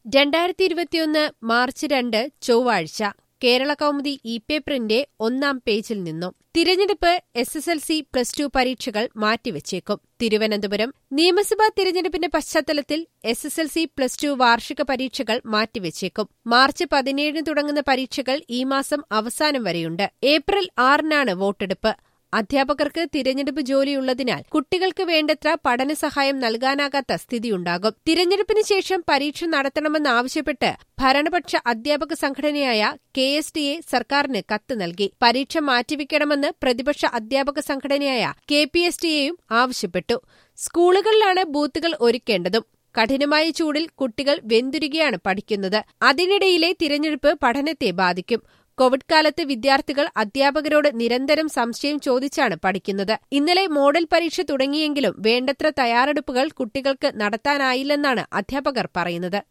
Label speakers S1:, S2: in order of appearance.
S1: രണ്ടായിരത്തി ഇരുപത്തിയൊന്ന് മാർച്ച് രണ്ട് ചൊവ്വാഴ്ച കേരള കൗമുദി ഇ പേപ്പറിന്റെ ഒന്നാം പേജിൽ നിന്നും തിരഞ്ഞെടുപ്പ് S S L C plus two പരീക്ഷകൾ മാറ്റിവെച്ചേക്കും തിരുവനന്തപുരം നിയമസഭാ തിരഞ്ഞെടുപ്പിന്റെ പശ്ചാത്തലത്തിൽ S S L C plus two വാർഷിക പരീക്ഷകൾ മാറ്റിവെച്ചേക്കും മാർച്ച് പതിനേഴിന് തുടങ്ങുന്ന പരീക്ഷകൾ ഈ മാസം അവസാനം വരെയുണ്ട് ഏപ്രിൽ ആറിനാണ് വോട്ടെടുപ്പ് അധ്യാപകർക്ക് തിരഞ്ഞെടുപ്പ് ജോലിയുള്ളതിനാൽ കുട്ടികൾക്ക് വേണ്ടത്ര പഠനസഹായം നൽകാനാകാത്ത സ്ഥിതിയുണ്ടാകും തിരഞ്ഞെടുപ്പിന് ശേഷം പരീക്ഷ നടത്തണമെന്നാവശ്യപ്പെട്ട് ഭരണപക്ഷ അധ്യാപക സംഘടനയായ കെ എസ് ടി എ സർക്കാരിന് കത്ത് നൽകി പരീക്ഷ മാറ്റിവെക്കണമെന്ന് പ്രതിപക്ഷ അധ്യാപക സംഘടനയായ കെ പി എസ് ടി എയും ആവശ്യപ്പെട്ടു സ്കൂളുകളിലാണ് ബൂത്തുകൾ ഒരുക്കേണ്ടതും കഠിനമായ ചൂടിൽ കുട്ടികൾ വെന്തുരുകിയാണ് പഠിക്കുന്നത് അതിനിടയിലെ തിരഞ്ഞെടുപ്പ് പഠനത്തെ ബാധിക്കും കോവിഡ് കാലത്ത് വിദ്യാർത്ഥികൾ അധ്യാപകരോട് നിരന്തരം സംശയം ചോദിച്ചാണ് പഠിക്കുന്നത് ഇന്നലെ മോഡൽ പരീക്ഷ തുടങ്ങിയെങ്കിലും വേണ്ടത്ര തയ്യാറെടുപ്പുകൾ കുട്ടികൾക്ക് നടത്താനായില്ലെന്നാണ് അധ്യാപകർ പറയുന്നത്